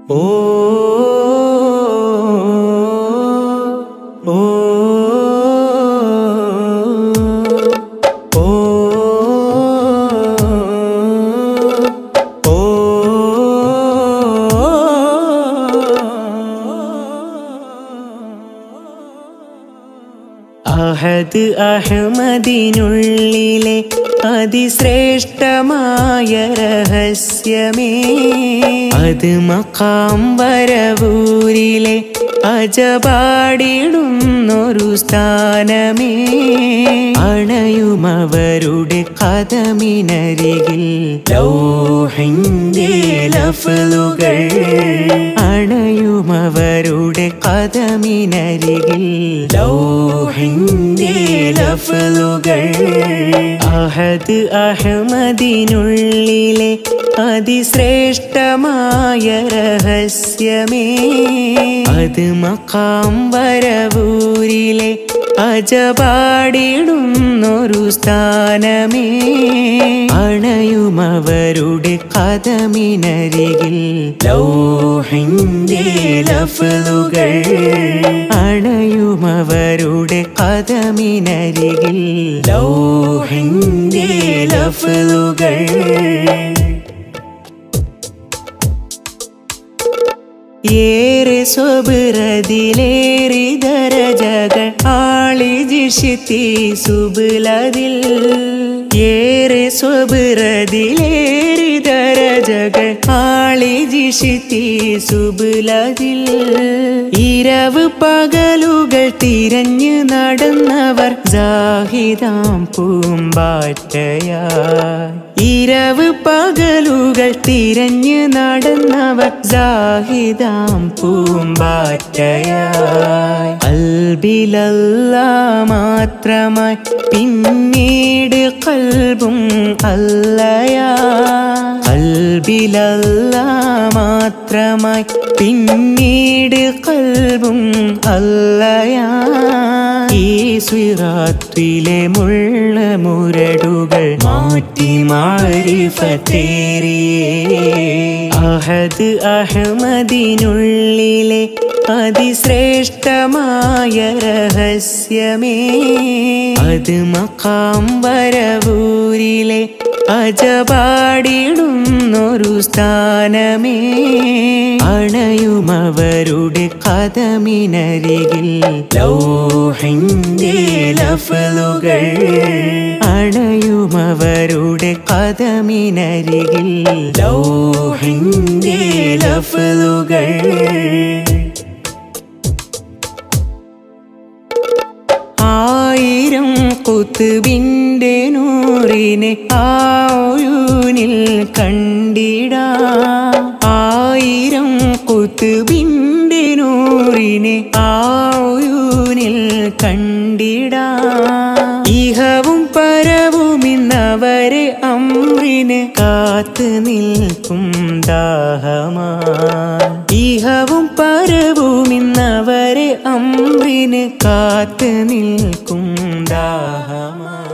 ഓ ഓ ഓ ഓ അഹദ് അഹമ്മദിനുള്ളിലെ അതിശ്രേഷ്ഠമായ രഹസ്യമേ അത് മക്കാം വരവൂരിലെ അജപാടിടുന്നൊരു സ്ഥാനമേ അണയുമവരുടെ കഥമിനരികിൽ ലൗഹിന്റെ ലഫ്ലുകൾ അണയുമവരുടെ കഥമിനരികിൽ ലൗഹിന്റെ ലഫ്ലുകൾ അഹദ് അഹമ്മദിനുള്ളിലെ അതിശ്രേഷ്ഠമായ രഹസ്യമേ അത് മക്കാം വരവൂരിലെ അജപാടിടുന്നൊരു സ്ഥാനമേ അണയുമവരുടെ കഥമിനരികിൽ ലൗഹിന്റെ ലഫ്ലുകൾ അണയുമവരുടെ കഥമിനരികിൽ ലൗഹിന്റെ ലഫ്ലുകൾ ഏറെ സ്വബിറതിലേറി ദരജകൾ ആളിജിഷിത്തി സുബിലതിൽ ഏറെ സ്വബിറതിലേറി ദരജകൾ ആളിജിഷിത്തി സുബിലതിൽ ഇരവ് പകലുകൾ തിരഞ്ഞു നടന്നവർ ജാഹിദാം പൂമ്പാറ്റയാ ഇരവ് പകലുകൾ തിരഞ്ഞു നടന്നവർ ജാഹിദാം പൂമ്പാറ്റയായി അൽബിലല്ല മാത്രമായി പിന്നീട് കൽബും അല്ലയാ കൽബിലല്ല മാത്രമായി പിന്നീട് കൽബും അല്ലയാ ഈ സ്വിറാത്തിലെ മുള്ള മുരടുകൾ മാറ്റി മാരിഫത്തേറിയേ അഹദ് അഹമ്മദിനുള്ളിലെ അതിശ്രേഷ്ഠമായ രഹസ്യമേ അത് മക്കാം വരവൂരിലെ അജപാടിടുന്നൊരു സ്ഥാനമേ അണയുമവരുടെ കഥമിനരികിൽ ലൗഹിന്റെ ലഫ്ലുകൾ അണയുമവരുടെ കഥമിനരികിൽ ലൗഹിന്റെ ലഫ്ലുകൾ ആയിരം കുത്തുബിൻ്റെ നൂറിനെ ആയൂനിൽ കണ്ടിടാ ആയിരം കുത്തുബിൻ്റെ നൂറിനെ ആയൂനിൽ കണ്ടിടാ ഇഹവും പരവും ഇന്നവരെ അമ്രിന് കാത്തു നിൽക്കും ദാഹമാ ഇഹവും പരവും ഇന്നവരെ അമ്രിന് കാത്തു നിൽക്കും ദാഹമാ